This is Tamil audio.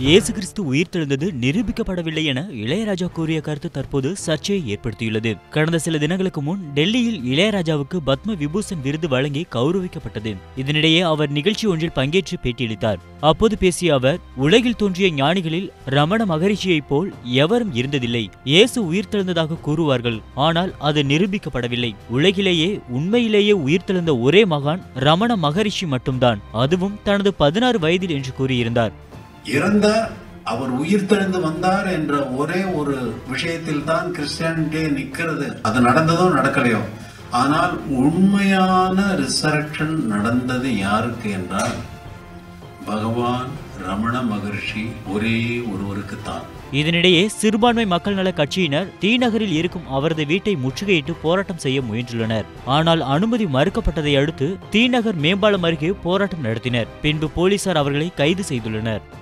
இயேசு கிறிஸ்து உயிர்த்தெழுந்தது நிரூபிக்கப்படவில்லை என இளையராஜா கூறிய கருத்து தற்போது சர்ச்சையை ஏற்படுத்தியுள்ளது கடந்த சில தினங்களுக்கு முன் டெல்லியில் இளையராஜாவுக்கு பத்ம விபூஷன் விருது வழங்கி கௌரவிக்கப்பட்டது இதனிடையே அவர் நிகழ்ச்சி ஒன்றில் பங்கேற்று பேட்டியளித்தார் அப்போது பேசிய அவர் உலகில் தோன்றிய ஞானிகளில் ரமண மகரிஷியைப் போல் எவரும் இருந்ததில்லை இயேசு உயிர்த்தெழுந்ததாக கூறுவார்கள் ஆனால் அது நிரூபிக்கப்படவில்லை உலகிலேயே உண்மையிலேயே உயிர்த்தெழுந்த ஒரே மகான் ரமண மகரிஷி மட்டும்தான் அதுவும் தனது பதினாறு வயதில் என்று கூறியிருந்தார் இறந்தார் அவர் உயிர்த்தெழுந்து வந்தார் என்ற ஒரே ஒரு விஷயத்தில் தான் கிறிஸ்டியானிட்டியே நிக்கிறது அது நடந்ததோ நடக்கலையோ ஆனால் உண்மையான ரிசரக்ஷன் நடந்தது யாருக்கு என்றால் பகவான் ரமண மகர்ஷி ஒரே ஒருவருக்கு தான் இதனிடையே சிறுபான்மை மக்கள் நல கட்சியினர் டி நகரில் இருக்கும் அவரது வீட்டை முற்றுகையிட்டு போராட்டம் செய்ய முயன்றுள்ளனர் ஆனால் அனுமதி மறுக்கப்பட்டதை அடுத்து தி நகர் மேம்பாலம் அருகே போராட்டம் நடத்தினர் பின்பு போலீசார் அவர்களை கைது செய்துள்ளனர்